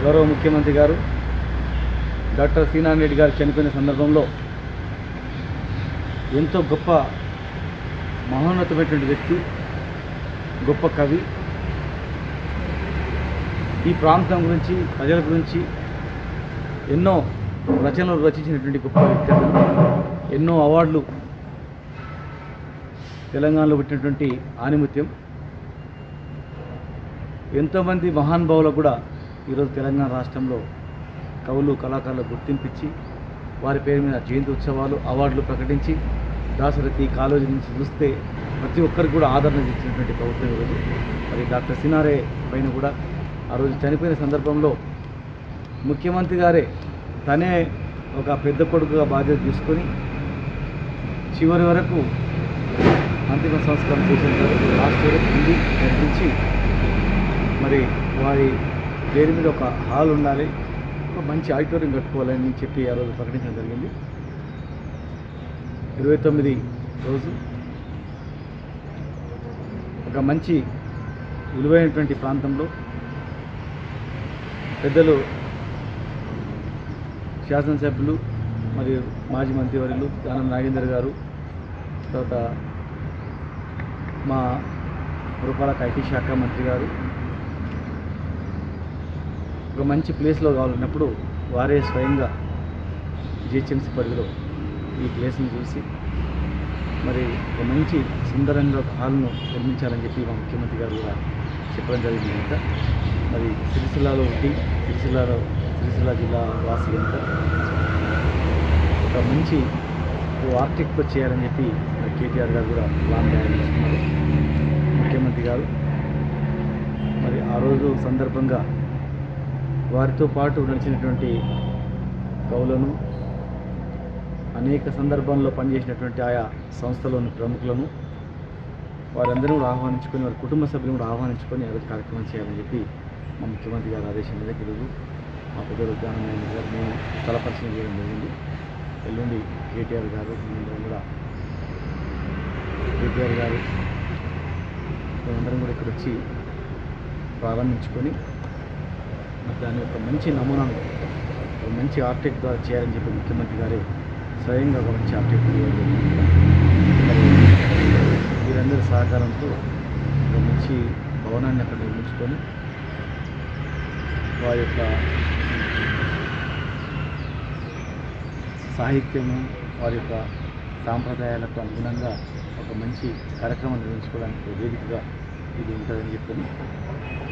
గౌరవ ముఖ్యమంత్రి గారు డాక్టర్ శ్రీనారాయణ రెడ్డి గారు చనిపోయిన సందర్భంలో ఎంతో గొప్ప మహోన్నతమైనటువంటి వ్యక్తి గొప్ప కవి ఈ ప్రాంతం గురించి ప్రజల గురించి ఎన్నో రచనలు రచించినటువంటి గొప్ప వ్యక్తి అతను ఎన్నో అవార్డులు తెలంగాణలో పెట్టినటువంటి ఆనిముత్యం ఎంతోమంది మహానుభావులకు కూడా ఈరోజు తెలంగాణ రాష్ట్రంలో కవులు కళాకారులకు గుర్తింపించి వారి పేరు మీద జయంతి ఉత్సవాలు అవార్డులు ప్రకటించి దాశరథి కాలేజీ నుంచి చూస్తే ప్రతి ఒక్కరికి కూడా ఆదరణ ఇచ్చినటువంటి ప్రభుత్వం ఈరోజు మరి డాక్టర్ సినారే పైన కూడా ఆ రోజు చనిపోయిన సందర్భంలో ముఖ్యమంత్రి గారే తనే ఒక పెద్ద కొడుకుగా బాధ్యత తీసుకొని చివరి వరకు అంతిమ సంస్కారం చేసిన తర్వాత లాస్ట్ వరకు ఉండి నడిపించి మరి వారి పేరు మీద ఒక హాల్ ఉండాలి ఒక మంచి ఆడిటోరియం కట్టుకోవాలని చెప్పి ఆ రోజు ప్రకటించడం జరిగింది ఇరవై తొమ్మిది రోజు ఒక మంచి విలువైనటువంటి ప్రాంతంలో పెద్దలు శాసనసభ్యులు మరియు మాజీ మంత్రివర్యులు దానం నాగేందర్ గారు తర్వాత మా పురపాలక ఐటీ శాఖ మంత్రి గారు ఒక మంచి ప్లేస్లో కావాలన్నప్పుడు వారే స్వయంగా జిహెచ్ఎంసీ పరిధిలో ఈ ప్లేస్ని చూసి మరి ఒక మంచి సుందరంగా ఒక హాల్ను నిర్మించాలని చెప్పి మా ముఖ్యమంత్రి గారు కూడా చెప్పడం జరిగింది కనుక మరి సిరిసిల్లాలో ఉండి సిరిసిల్లాలో సిరిసిల్ల జిల్లా వాసి కనుక ఒక మంచి ఆర్టిక్లో చేయాలని చెప్పి మరి కేటీఆర్ గారు కూడా ప్లాన్ తయారు చేస్తున్నారు ముఖ్యమంత్రి గారు మరి ఆ రోజు సందర్భంగా వారితో పాటు నడిచినటువంటి కవులను అనేక సందర్భాల్లో పనిచేసినటువంటి ఆయా సంస్థలోని ప్రముఖులను వారందరూ కూడా ఆహ్వానించుకొని వారి కుటుంబ సభ్యులను కూడా ఆహ్వానించుకొని ఆ రోజు కార్యక్రమం చేయాలని చెప్పి మా ముఖ్యమంత్రి గారి ఆదేశం మీద ఈరోజు మా పెద్దలు ఉద్యానం గారు మేము స్థల పరిశీలన చేయడం జరిగింది ఎల్లుండి కేటీఆర్ గారు మేమందరం కూడా కేటీఆర్ గారు మేమందరం కూడా ఇక్కడ వచ్చి ప్రారంభించుకొని మరి దాని యొక్క మంచి నమూనాను ఒక మంచి ఆర్టిక్ ద్వారా చేయాలని చెప్పి ముఖ్యమంత్రి గారే స్వయంగా ఒక మంచి ఆర్టిక్ వీరందరి సహకారంతో ఒక మంచి భవనాన్ని అక్కడ నిర్మించుకొని వారి యొక్క సాహిత్యము వారి యొక్క సాంప్రదాయాలకు అనుగుణంగా ఒక మంచి కార్యక్రమం నిర్వహించుకోవడానికి ఒక వేదికగా ఇది ఉంటుందని చెప్పని